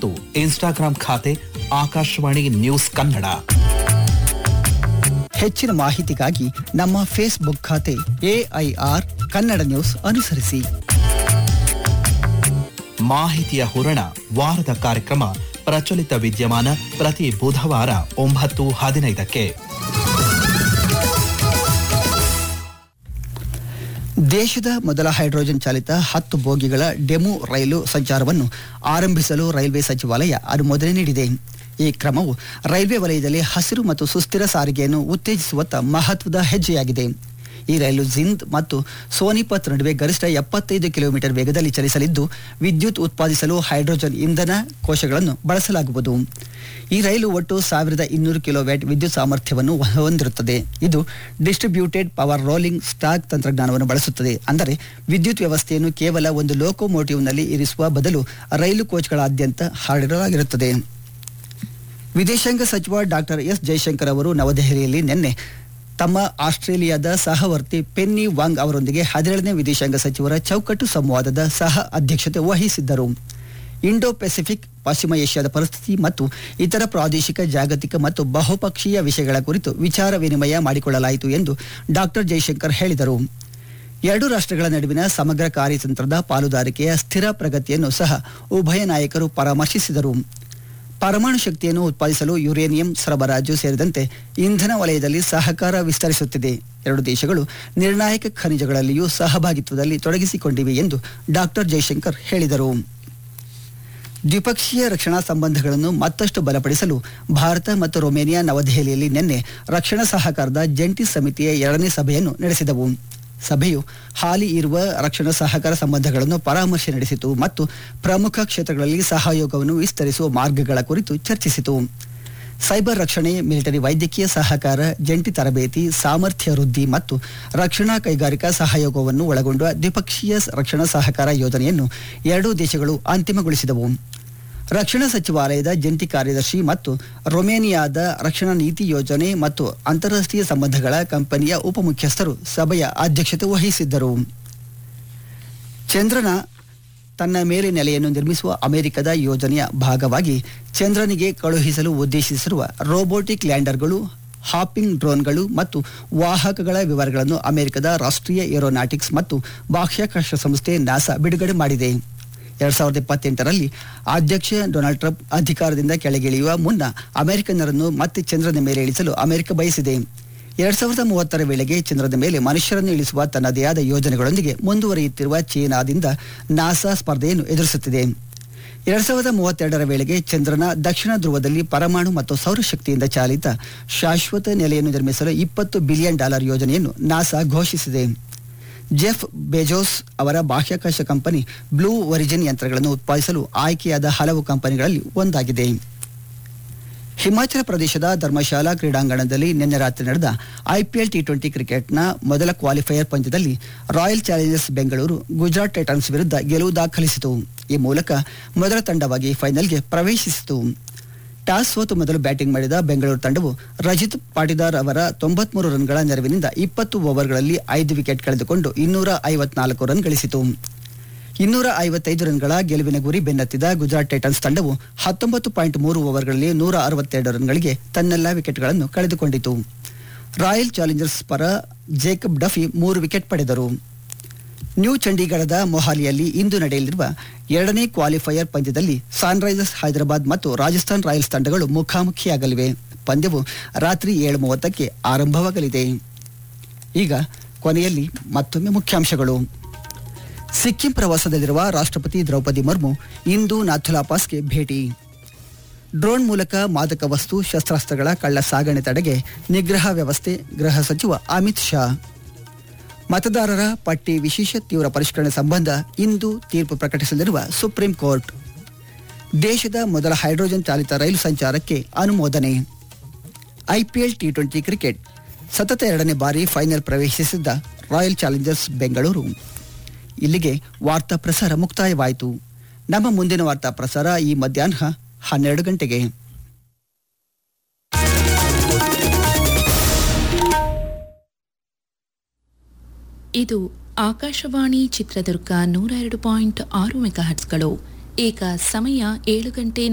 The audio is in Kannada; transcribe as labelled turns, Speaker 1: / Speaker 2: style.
Speaker 1: ಮತ್ತು ಇನ್ಸ್ಟಾಗ್ರಾಂ ಖಾತೆ ಆಕಾಶವಾಣಿ ನ್ಯೂಸ್ ಕನ್ನಡ
Speaker 2: ಹೆಚ್ಚಿನ ಮಾಹಿತಿಗಾಗಿ ನಮ್ಮ ಫೇಸ್ಬುಕ್ ಖಾತೆ ಎಐಆರ್ ಕನ್ನಡ ನ್ಯೂಸ್ ಅನುಸರಿಸಿ
Speaker 1: ಮಾಹಿತಿಯ ಹೂರಣ ವಾರದ ಕಾರ್ಯಕ್ರಮ ಪ್ರಚಲಿತ ವಿದ್ಯಮಾನ ಪ್ರತಿ ಬುಧವಾರ ಒಂಬತ್ತು ಹದಿನೈದಕ್ಕೆ
Speaker 2: ದೇಶದ ಮೊದಲ ಹೈಡ್ರೋಜನ್ ಚಾಲಿತ ಹತ್ತು ಬೋಗಿಗಳ ಡೆಮು ರೈಲು ಸಂಚಾರವನ್ನು ಆರಂಭಿಸಲು ರೈಲ್ವೆ ಸಚಿವಾಲಯ ಅನುಮೋದನೆ ನೀಡಿದೆ ಈ ಕ್ರಮವು ರೈಲ್ವೆ ವಲಯದಲ್ಲಿ ಹಸಿರು ಮತ್ತು ಸುಸ್ಥಿರ ಸಾರಿಗೆಯನ್ನು ಉತ್ತೇಜಿಸುವತ್ತ ಮಹತ್ವದ ಹೆಜ್ಜೆಯಾಗಿದೆ ಈ ರೈಲು ಜಿಂದ್ ಮತ್ತು ಸೋನಿಪತ್ ನಡುವೆ ಗರಿಷ್ಠ ಎಪ್ಪತ್ತೈದು ಕಿಲೋಮೀಟರ್ ವೇಗದಲ್ಲಿ ಚಲಿಸಲಿದ್ದು ವಿದ್ಯುತ್ ಉತ್ಪಾದಿಸಲು ಹೈಡ್ರೋಜನ್ ಇಂಧನ ಕೋಶಗಳನ್ನು ಬಳಸಲಾಗುವುದು ಈ ರೈಲು ಒಟ್ಟು ಸಾವಿರದ ಇನ್ನೂರು ಕಿಲೋವ್ಯಾಟ್ ವಿದ್ಯುತ್ ಸಾಮರ್ಥ್ಯವನ್ನು ಹೊಂದಿರುತ್ತದೆ ಇದು ಡಿಸ್ಟ್ರಿಬ್ಯೂಟೆಡ್ ಪವರ್ ರೋಲಿಂಗ್ ಸ್ಟಾಕ್ ತಂತ್ರಜ್ಞಾನವನ್ನು ಬಳಸುತ್ತದೆ ಅಂದರೆ ವಿದ್ಯುತ್ ವ್ಯವಸ್ಥೆಯನ್ನು ಕೇವಲ ಒಂದು ಲೋಕೋಮೋಟಿವ್ನಲ್ಲಿ ಇರಿಸುವ ಬದಲು ರೈಲು ಕೋಚ್ಗಳಾದ್ಯಂತ ಹರಡಲಾಗಿರುತ್ತದೆ ವಿದೇಶಾಂಗ ಸಚಿವ ಡಾಕ್ಟರ್ ಎಸ್ ಜೈಶಂಕರ್ ಅವರು ನವದೆಹಲಿಯಲ್ಲಿ ನಿನ್ನೆ ತಮ್ಮ ಆಸ್ಟ್ರೇಲಿಯಾದ ಸಹವರ್ತಿ ಪೆನ್ನಿ ವಾಂಗ್ ಅವರೊಂದಿಗೆ ಹದಿನೇಳನೇ ವಿದೇಶಾಂಗ ಸಚಿವರ ಚೌಕಟ್ಟು ಸಂವಾದದ ಸಹ ಅಧ್ಯಕ್ಷತೆ ವಹಿಸಿದ್ದರು ಇಂಡೋ ಪೆಸಿಫಿಕ್ ಪಶ್ಚಿಮ ಏಷ್ಯಾದ ಪರಿಸ್ಥಿತಿ ಮತ್ತು ಇತರ ಪ್ರಾದೇಶಿಕ ಜಾಗತಿಕ ಮತ್ತು ಬಹುಪಕ್ಷೀಯ ವಿಷಯಗಳ ಕುರಿತು ವಿಚಾರ ವಿನಿಮಯ ಮಾಡಿಕೊಳ್ಳಲಾಯಿತು ಎಂದು ಡಾಕ್ಟರ್ ಜೈಶಂಕರ್ ಹೇಳಿದರು ಎರಡು ರಾಷ್ಟ್ರಗಳ ನಡುವಿನ ಸಮಗ್ರ ಕಾರ್ಯತಂತ್ರದ ಪಾಲುದಾರಿಕೆಯ ಸ್ಥಿರ ಪ್ರಗತಿಯನ್ನು ಸಹ ಉಭಯ ನಾಯಕರು ಪರಾಮರ್ಶಿಸಿದರು ಪರಮಾಣು ಶಕ್ತಿಯನ್ನು ಉತ್ಪಾದಿಸಲು ಯುರೇನಿಯಂ ಸರಬರಾಜು ಸೇರಿದಂತೆ ಇಂಧನ ವಲಯದಲ್ಲಿ ಸಹಕಾರ ವಿಸ್ತರಿಸುತ್ತಿದೆ ಎರಡು ದೇಶಗಳು ನಿರ್ಣಾಯಕ ಖನಿಜಗಳಲ್ಲಿಯೂ ಸಹಭಾಗಿತ್ವದಲ್ಲಿ ತೊಡಗಿಸಿಕೊಂಡಿವೆ ಎಂದು ಡಾಕ್ಟರ್ ಜೈಶಂಕರ್ ಹೇಳಿದರು ದ್ವಿಪಕ್ಷೀಯ ರಕ್ಷಣಾ ಸಂಬಂಧಗಳನ್ನು ಮತ್ತಷ್ಟು ಬಲಪಡಿಸಲು ಭಾರತ ಮತ್ತು ರೊಮೇನಿಯಾ ನವದೆಹಲಿಯಲ್ಲಿ ನಿನ್ನೆ ರಕ್ಷಣಾ ಸಹಕಾರದ ಜಂಟಿ ಸಮಿತಿಯ ಎರಡನೇ ಸಭೆಯನ್ನು ನಡೆಸಿದವು ಸಭೆಯು ಹಾಲಿ ಇರುವ ರಕ್ಷಣಾ ಸಹಕಾರ ಸಂಬಂಧಗಳನ್ನು ಪರಾಮರ್ಶೆ ನಡೆಸಿತು ಮತ್ತು ಪ್ರಮುಖ ಕ್ಷೇತ್ರಗಳಲ್ಲಿ ಸಹಯೋಗವನ್ನು ವಿಸ್ತರಿಸುವ ಮಾರ್ಗಗಳ ಕುರಿತು ಚರ್ಚಿಸಿತು ಸೈಬರ್ ರಕ್ಷಣೆ ಮಿಲಿಟರಿ ವೈದ್ಯಕೀಯ ಸಹಕಾರ ಜಂಟಿ ತರಬೇತಿ ಸಾಮರ್ಥ್ಯ ವೃದ್ಧಿ ಮತ್ತು ರಕ್ಷಣಾ ಕೈಗಾರಿಕಾ ಸಹಯೋಗವನ್ನು ಒಳಗೊಂಡ ದ್ವಿಪಕ್ಷೀಯ ರಕ್ಷಣಾ ಸಹಕಾರ ಯೋಜನೆಯನ್ನು ಎರಡೂ ದೇಶಗಳು ಅಂತಿಮಗೊಳಿಸಿದವು ರಕ್ಷಣಾ ಸಚಿವಾಲಯದ ಜಂಟಿ ಕಾರ್ಯದರ್ಶಿ ಮತ್ತು ರೊಮೇನಿಯಾದ ರಕ್ಷಣಾ ನೀತಿ ಯೋಜನೆ ಮತ್ತು ಅಂತಾರಾಷ್ಟ್ರೀಯ ಸಂಬಂಧಗಳ ಕಂಪನಿಯ ಉಪಮುಖ್ಯಸ್ಥರು ಸಭೆಯ ಅಧ್ಯಕ್ಷತೆ ವಹಿಸಿದ್ದರು ಚಂದ್ರನ ತನ್ನ ಮೇಲೆ ನೆಲೆಯನ್ನು ನಿರ್ಮಿಸುವ ಅಮೆರಿಕದ ಯೋಜನೆಯ ಭಾಗವಾಗಿ ಚಂದ್ರನಿಗೆ ಕಳುಹಿಸಲು ಉದ್ದೇಶಿಸಿರುವ ರೋಬೋಟಿಕ್ ಲ್ಯಾಂಡರ್ಗಳು ಹಾಪಿಂಗ್ ಡ್ರೋನ್ಗಳು ಮತ್ತು ವಾಹಕಗಳ ವಿವರಗಳನ್ನು ಅಮೆರಿಕದ ರಾಷ್ಟ್ರೀಯ ಏರೋನಾಟಿಕ್ಸ್ ಮತ್ತು ಬಾಹ್ಯಾಕಾಶ ಸಂಸ್ಥೆ ನಾಸಾ ಬಿಡುಗಡೆ ಮಾಡಿದೆ ಎರಡ್ ಸಾವಿರದ ಇಪ್ಪತ್ತೆಂಟರಲ್ಲಿ ಅಧ್ಯಕ್ಷ ಡೊನಾಲ್ಡ್ ಟ್ರಂಪ್ ಅಧಿಕಾರದಿಂದ ಕೆಳಗಿಳಿಯುವ ಮುನ್ನ ಅಮೆರಿಕನ್ನರನ್ನು ಮತ್ತೆ ಚಂದ್ರನ ಮೇಲೆ ಇಳಿಸಲು ಅಮೆರಿಕ ಬಯಸಿದೆ ಎರಡ್ ಸಾವಿರದ ಮೂವತ್ತರ ವೇಳೆಗೆ ಚಂದ್ರದ ಮೇಲೆ ಮನುಷ್ಯರನ್ನು ಇಳಿಸುವ ತನ್ನದೇ ಆದ ಯೋಜನೆಗಳೊಂದಿಗೆ ಮುಂದುವರಿಯುತ್ತಿರುವ ಚೀನಾದಿಂದ ನಾಸಾ ಸ್ಪರ್ಧೆಯನ್ನು ಎದುರಿಸುತ್ತಿದೆ ಎರಡ್ ಸಾವಿರದ ಮೂವತ್ತೆರಡರ ವೇಳೆಗೆ ಚಂದ್ರನ ದಕ್ಷಿಣ ಧ್ರುವದಲ್ಲಿ ಪರಮಾಣು ಮತ್ತು ಸೌರಶಕ್ತಿಯಿಂದ ಚಾಲಿತ ಶಾಶ್ವತ ನೆಲೆಯನ್ನು ನಿರ್ಮಿಸಲು ಇಪ್ಪತ್ತು ಬಿಲಿಯನ್ ಡಾಲರ್ ಯೋಜನೆಯನ್ನು ನಾಸಾ ಘೋಷಿಸಿದೆ ಜೆಫ್ ಬೆಜೋಸ್ ಅವರ ಬಾಹ್ಯಾಕಾಶ ಕಂಪನಿ ಬ್ಲೂ ಒರಿಜಿನ್ ಯಂತ್ರಗಳನ್ನು ಉತ್ಪಾದಿಸಲು ಆಯ್ಕೆಯಾದ ಹಲವು ಕಂಪನಿಗಳಲ್ಲಿ ಒಂದಾಗಿದೆ ಹಿಮಾಚಲ ಪ್ರದೇಶದ ಧರ್ಮಶಾಲಾ ಕ್ರೀಡಾಂಗಣದಲ್ಲಿ ನಿನ್ನೆ ರಾತ್ರಿ ನಡೆದ ಐಪಿಎಲ್ ಟಿ ಟ್ವೆಂಟಿ ಕ್ರಿಕೆಟ್ನ ಮೊದಲ ಕ್ವಾಲಿಫೈಯರ್ ಪಂದ್ಯದಲ್ಲಿ Royal Challengers Bengaluru Gujarat Titans ವಿರುದ್ಧ ಗೆಲುವು ದಾಖಲಿಸಿತು ಈ ಮೂಲಕ ಮೊದಲ ತಂಡವಾಗಿ ಫೈನಲ್ಗೆ ಪ್ರವೇಶಿಸಿತು ಟಾಸ್ ಸೋತು ಮೊದಲು ಬ್ಯಾಟಿಂಗ್ ಮಾಡಿದ ಬೆಂಗಳೂರು ತಂಡವು ರಜಿತ್ ಪಾಟಿದಾರ್ ಅವರ ತೊಂಬತ್ಮೂರು ರನ್ಗಳ ನೆರವಿನಿಂದ ಇಪ್ಪತ್ತು ಓವರ್ಗಳಲ್ಲಿ ಐದು ವಿಕೆಟ್ ಕಳೆದುಕೊಂಡು ಇನ್ನೂರ ಐವತ್ನಾಲ್ಕು ರನ್ ಗಳಿಸಿತು ಇನ್ನೂರ ಐವತ್ತೈದು ರನ್ಗಳ ಗೆಲುವಿನ ಗುರಿ ಬೆನ್ನತ್ತಿದ ಗುಜರಾತ್ ಟೈಟನ್ಸ್ ತಂಡವು ಹತ್ತೊಂಬತ್ತು ಪಾಯಿಂಟ್ ಮೂರು ಓವರ್ಗಳಲ್ಲಿ ನೂರ ಅರವತ್ತೆರಡು ರನ್ಗಳಿಗೆ ತನ್ನೆಲ್ಲ ವಿಕೆಟ್ಗಳನ್ನು ಕಳೆದುಕೊಂಡಿತು ರಾಯಲ್ ಚಾಲೆಂಜರ್ಸ್ ಪರ ಜೇಕಬ್ ಡಫಿ ಮೂರು ವಿಕೆಟ್ ಪಡೆದರು ನ್ಯೂ ಚಂಡೀಗಢದ ಮೊಹಾಲಿಯಲ್ಲಿ ಇಂದು ನಡೆಯಲಿರುವ ಎರಡನೇ ಕ್ವಾಲಿಫೈಯರ್ ಪಂದ್ಯದಲ್ಲಿ ಸನ್ರೈಸರ್ಸ್ ಹೈದರಾಬಾದ್ ಮತ್ತು ರಾಜಸ್ಥಾನ್ ರಾಯಲ್ಸ್ ತಂಡಗಳು ಮುಖಾಮುಖಿಯಾಗಲಿವೆ ಪಂದ್ಯವು ರಾತ್ರಿ ಏಳು ಮೂವತ್ತಕ್ಕೆ ಆರಂಭವಾಗಲಿದೆ ಈಗ ಕೊನೆಯಲ್ಲಿ ಮತ್ತೊಮ್ಮೆ ಮುಖ್ಯಾಂಶಗಳು ಸಿಕ್ಕಿಂ ಪ್ರವಾಸದಲ್ಲಿರುವ ರಾಷ್ಟ್ರಪತಿ ದ್ರೌಪದಿ ಮುರ್ಮು ಇಂದು ನಾಥುಲಾ ಪಾಸ್ಗೆ ಭೇಟಿ ಡ್ರೋನ್ ಮೂಲಕ ಮಾದಕ ವಸ್ತು ಶಸ್ತ್ರಾಸ್ತ್ರಗಳ ಕಳ್ಳ ಸಾಗಣೆ ತಡೆಗೆ ನಿಗ್ರಹ ವ್ಯವಸ್ಥೆ ಗೃಹ ಸಚಿವ ಅಮಿತ್ ಶಾ ಮತದಾರರ ಪಟ್ಟಿ ವಿಶೇಷ ತೀವ್ರ ಪರಿಷ್ಕರಣೆ ಸಂಬಂಧ ಇಂದು ತೀರ್ಪು ಪ್ರಕಟಿಸಲಿರುವ ಸುಪ್ರೀಂ ಕೋರ್ಟ್ ದೇಶದ ಮೊದಲ ಹೈಡ್ರೋಜನ್ ಚಾಲಿತ ರೈಲು ಸಂಚಾರಕ್ಕೆ ಅನುಮೋದನೆ ಐಪಿಎಲ್ ಟಿ ಟ್ವೆಂಟಿ ಕ್ರಿಕೆಟ್ ಸತತ ಎರಡನೇ ಬಾರಿ ಫೈನಲ್ ಪ್ರವೇಶಿಸಿದ್ದ ರಾಯಲ್ ಚಾಲೆಂಜರ್ಸ್ ಬೆಂಗಳೂರು ಇಲ್ಲಿಗೆ ವಾರ್ತಾ ಪ್ರಸಾರ ಮುಕ್ತಾಯವಾಯಿತು ನಮ್ಮ ಮುಂದಿನ ವಾರ್ತಾ ಪ್ರಸಾರ ಈ ಮಧ್ಯಾಹ್ನ ಹನ್ನೆರಡು ಗಂಟೆಗೆ
Speaker 3: ಇದು ಆಕಾಶವಾಣಿ ಚಿತ್ರದುರ್ಗ ನೂರ ಎರಡು ಪಾಯಿಂಟ್ ಆರು ಮೆಗಾಹರ್ಟ್ಸ್ಗಳು ಈಗ ಸಮಯ ಏಳು ಗಂಟೆ